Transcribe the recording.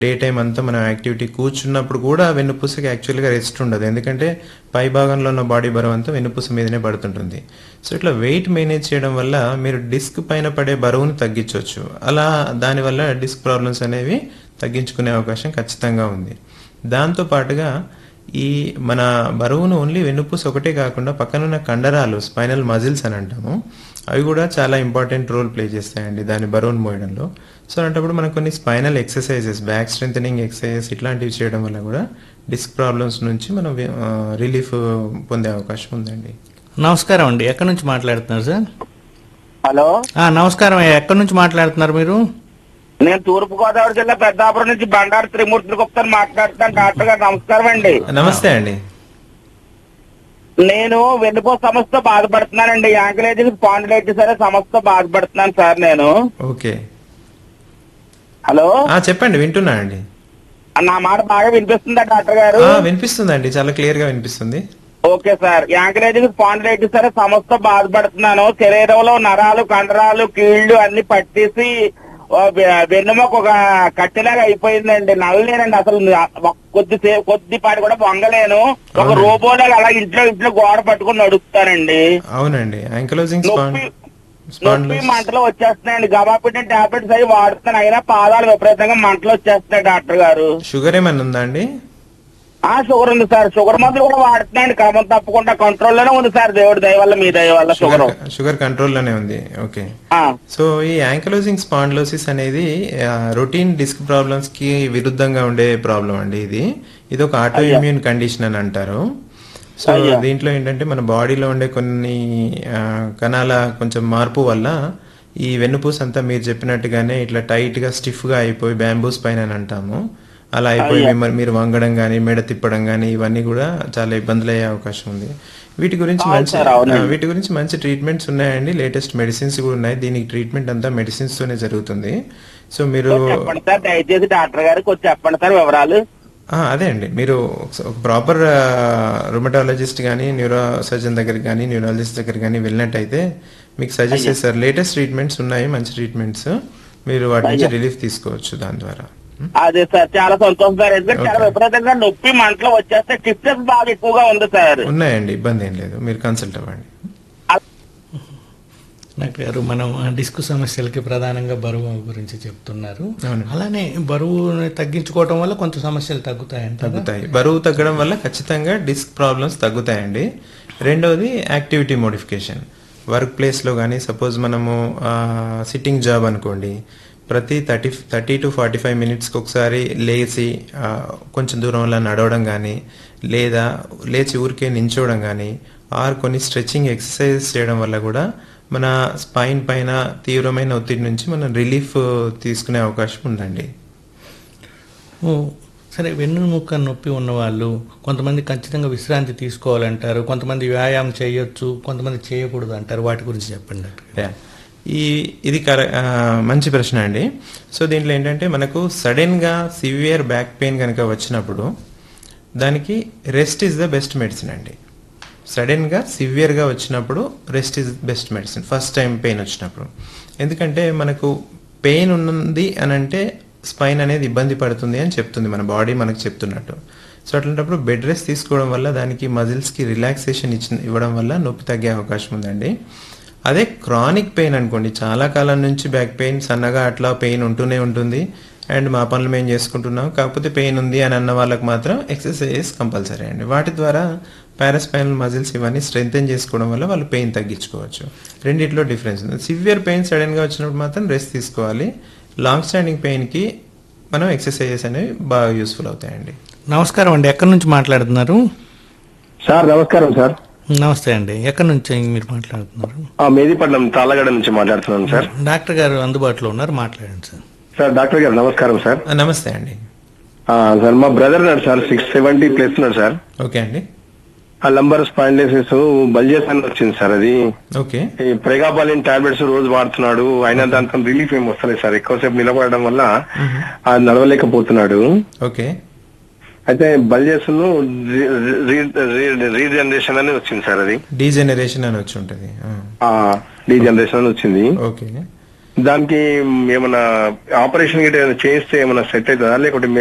Day time అంతా మనం activity కూర్చున్నప్పుడు కూడా వెన్నుపూసకి యాక్చువల్గా రెస్ట్ ఉండదు ఎందుకంటే పై భాగంలో ఉన్న బాడీ బరువు అంతా వెన్నుపూస మీదనే పడుతుంటుంది సో ఇట్లా వెయిట్ మేనేజ్ చేయడం వల్ల మీరు డిస్క్ పైన పడే బరువును తగ్గించవచ్చు అలా దానివల్ల డిస్క్ ప్రాబ్లమ్స్ అనేవి తగ్గించుకునే అవకాశం ఖచ్చితంగా ఉంది దాంతో పాటుగా ఈ మన బరువును ఓన్లీ వెన్నుపూస ఒకటే కాకుండా పక్కనున్న కండరాలు స్పైనల్ మజిల్స్ అని అంటాము అవి కూడా చాలా ఇంపార్టెంట్ రోల్ ప్లే చేస్తాయండి దాని బరువును మోయడంలో సో అలాంటప్పుడు మనం కొన్ని spinal exercises back strengthening exercises ఇట్లాంటివి చేయడం వల్ల కూడా డిస్క్ ప్రాబ్లమ్స్ నుంచి మనం రిలీఫ్ పొందే అవకాశం ఉందండి నమస్కారం అండి ఎక్కడి నుంచి మాట్లాడుతున్నారు సార్ హలో ఆ, నమస్కారం అయ్యా. ఎక్కడి నుంచి మాట్లాడుతున్నారు మీరు నేను తూర్పు గోదావరి జిల్లా పెద్దాపురం నుంచి బండారు త్రిమూర్తి గుప్తా మాట్లాడుతాను డాక్టర్ గారు నమస్కారం అండి నమస్తే అండి నేను వెన్నుపో సమస్యతో బాధపడుతున్నానండి యాంకలేజింగ్ స్పాండిలైటిస్ అనే సమస్యతో బాధపడుతున్నాను సార్ నేను ఓకే హలో ఆ చెప్పండి వింటున్నా అండి నా మాట బాగా వినిపిస్తుందా డాక్టర్ గారు ఆ, వినిపిస్తుందండి చాలా క్లియర్ గా వినిపిస్తుంది ఓకే సార్ యాంకలేజింగ్ స్పాండిలైటిస్ అనే సమస్యతో బాధపడుతున్నాను శరీరంలో నరాలు కండరాలు కీళ్లు అన్ని పట్టేసి ఓ వె- వెన్నుముక ఒక కట్టెలాగా అయిపోయిందండి నల్లలేనండి అసలు ఒక కొద్దిసేపు కొద్దిపాటి కూడా వంగలేను ఒక అవునండి. రోబోలాగా అలా ఇంట్లో ఇంట్లో గోడ పట్టుకుని నడుస్తానండి అవునండి యాంకలోజింగ్ నొప్పి నొప్పి స్పాండ్ మంటలు వచ్చేస్తున్నాయండి గబాపిటిన్ టాబ్లెట్స్ అవి వాడుతున్నాను అయినా పాదాలు విపరీతంగా మంటలు వచ్చేస్తున్నాయి డాక్టర్ గారు షుగర్ ఏమైనా ఉందా అండి ఆ షుగర్ ఉంది సార్ షుగర్ మందులు కూడా వాడుతున్నాయండి క్రమం తప్పకుండా కంట్రోల్ లోనే ఉంది సార్ దేవుడి దయ వల్ల మీ దయ వల్ల షుగర్ షుగర్ షుగర్ కంట్రోల్లోనే ఉంది ఓకే ఆ, సో ఈ యాంకలోజింగ్ స్పాండ్లోసిస్ అనేది రొటీన్ డిస్క్ ప్రాబ్లమ్స్ కి విరుద్ధంగా ఉండే ప్రాబ్లం అండి ఇది ఇది ఒక ఆటో ఇమ్యూన్ కండిషన్ అని అంటారు సో అయ్యా. దీంట్లో ఏంటంటే మన బాడీలో ఉండే కొన్ని ఆ, కణాల కొంచెం మార్పు వల్ల ఈ వెన్నుపూస అంతా మీరు చెప్పినట్టుగానే ఇట్లా టైట్ గా స్టిఫ్ గా అయిపోయి బ్యాంబూస్ పైన అని అంటాము అలా అయిపోయి మిమ్మల్ని మీరు వంగడం కానీ మెడ తిప్పడం కానీ ఇవన్నీ కూడా చాలా ఇబ్బందులు అయ్యే అవకాశం ఉంది వీటి గురించి అవును మంచి సార్, అవునండి. ఆ, వీటి గురించి మంచి ట్రీట్మెంట్స్ ఉన్నాయండి లేటెస్ట్ మెడిసిన్స్ కూడా ఉన్నాయి దీనికి ట్రీట్మెంట్ అంతా మెడిసిన్స్ తోనే జరుగుతుంది సో మీరు కొంచెం చెప్పండి సార్ దయచేసి డాక్టర్ గారికి కొంచెం చెప్పండి సార్ వివరాలు ఆ, అదే అండి మీరు ఒక ప్రాపర్ రుమటాలజిస్ట్ కానీ న్యూరో సర్జన్ దగ్గరికి కానీ న్యూరాలజిస్ట్ దగ్గరికి కానీ వెళ్ళినట్టయితే మీకు సజెస్ట్ చేస్తారు లేటెస్ట్ ట్రీట్మెంట్స్ ఉన్నాయి మంచి ట్రీట్మెంట్స్ మీరు వాటి నుంచి రిలీఫ్ తీసుకోవచ్చు దాని ద్వారా అదే సార్ చాలా సంతోషం సార్ ఎందుకంటే చాలా Okay. విపరీతంగా నొప్పి మంటలు వచ్చేస్తే టిప్సెస్ బాగా ఎక్కువగా ఉంది సార్ ఉన్నాయండి ఇబ్బంది ఏం లేదు మీరు కన్సల్ట్ అవ్వండి డాక్టర్ గారు మనం ఆ డిస్క్ సమస్యలకి ప్రధానంగా బరువు గురించి చెప్తున్నారు అవును. అలానే బరువు తగ్గించుకోవటం వల్ల కొంత సమస్యలు తగ్గుతాయంట తగ్గుతాయి బరువు తగ్గడం వల్ల ఖచ్చితంగా డిస్క్ ప్రాబ్లమ్స్ తగ్గుతాయండి రెండవది యాక్టివిటీ మోడిఫికేషన్ వర్క్ ప్లేస్లో కానీ సపోజ్ మనము సిట్టింగ్ జాబ్ అనుకోండి ప్రతి thirty thirty to forty five మినిట్స్కి ఒకసారి లేచి ఆ, కొంచెం దూరంలో నడవడం కానీ లేదా లేచి ఊరికే నించోవడం కానీ ఆర్ కొన్ని స్ట్రెచ్చింగ్ ఎక్సర్సైజెస్ చేయడం వల్ల కూడా మన స్పైన్ పైన తీవ్రమైన ఒత్తిడి నుంచి మనం రిలీఫ్ తీసుకునే అవకాశం ఉందండి ఓ, సరే వెన్నుముక్క నొప్పి ఉన్నవాళ్ళు కొంతమంది ఖచ్చితంగా విశ్రాంతి తీసుకోవాలంటారు కొంతమంది వ్యాయామం చేయొచ్చు కొంతమంది చేయకూడదు అంటారు వాటి గురించి చెప్పండి డాక్టర్ గారు. యా. ఈ ఇది కర ఆ, మంచి ప్రశ్న అండి సో దీంట్లో ఏంటంటే మనకు సడన్ గా సివియర్ బ్యాక్ పెయిన్ కనుక వచ్చినప్పుడు దానికి rest is the best medicine అండి సడన్ గా సివియర్ గా వచ్చినప్పుడు rest is best medicine first time pain వచ్చినప్పుడు ఎందుకంటే మనకు పెయిన్ ఉన్నది అని అంటే స్పైన్ అనేది ఇబ్బంది పడుతుంది అని చెప్తుంది మన బాడీ మనకు చెప్తున్నట్టు సో అట్లాంటప్పుడు బెడ్ రెస్ట్ తీసుకోవడం వల్ల దానికి మజిల్స్ కి రిలాక్సేషన్ ఇచ్చి ఇవ్వడం వల్ల నొప్పి తగ్గే అవకాశం ఉందండి అదే క్రానిక్ పెయిన్ అనుకోండి చాలా కాలం నుంచి బ్యాక్ పెయిన్ సన్నగా అట్లా పెయిన్ ఉంటూనే ఉంటుంది అండ్ మా పనులు మేము చేసుకుంటున్నాం కాకపోతే పెయిన్ ఉంది అని అన్న వాళ్ళకి మాత్రం ఎక్సర్సైజెస్ కంపల్సరీ అండి వాటి ద్వారా పారాస్పైనల్ మజిల్స్ ఇవన్నీ స్ట్రెంగ్తెన్ చేసుకోవడం వల్ల వాళ్ళు పెయిన్ తగ్గించుకోవచ్చు రెండిట్లో డిఫరెన్స్ ఉంది సివియర్ పెయిన్ సడన్ గా వచ్చినప్పుడు మాత్రం రెస్ట్ తీసుకోవాలి లాంగ్ స్టాండింగ్ పెయిన్ కి మనం ఎక్సర్సైజెస్ అనేవి బాగా యూస్ఫుల్ అవుతాయండి నమస్కారం అండి ఎక్కడి నుంచి మాట్లాడుతున్నారు సార్ నమస్కారం సార్ నమస్తే అండి ఎక్కడి నుంచి మీరు మాట్లాడుతున్నారు ఆ మేదీపట్నం తాళ్ళగడ నుంచి మాట్లాడుతున్నాను సార్ డాక్టర్ గారు అందుబాటులో ఉన్నారు మాట్లాడండి సార్ సార్ డాక్టర్ గారు నమస్కారం సార్ ఆ, నమస్తే అండి ఆ, సార్ మా బ్రదర్ ఉన్నాడు సార్ సిక్స్ సెవెంటీ ప్లస్ ఉన్నాడు సార్ ఓకే అండి ఆ లంబర్ స్పాండిలైసిస్ బల్జెస్ అని వచ్చింది సార్ అది ఓకే ఈ ప్రెగాబాలిన్ టాబ్లెట్స్ రోజు వాడుతున్నాడు అయినా దాంతో రిలీఫ్ ఏం వస్తలేదు సార్ ఎక్కువసేపు నిలబడడం వల్ల ఆ నడవలేకపోతున్నాడు ఓకే అయితే బల్జెస్ ను రీజనరేషన్ అని వచ్చింది సార్ అది డీజెనరేషన్ అని వచ్చి ఉంటుంది ఆ. ఆ డీజనరేషన్ అని వచ్చింది ఓకే దానికి ఏమైనా ఆపరేషన్ గిట్ట ఏమైనా చేస్తే ఏమైనా సెట్ అవుతుందా లేకుంటే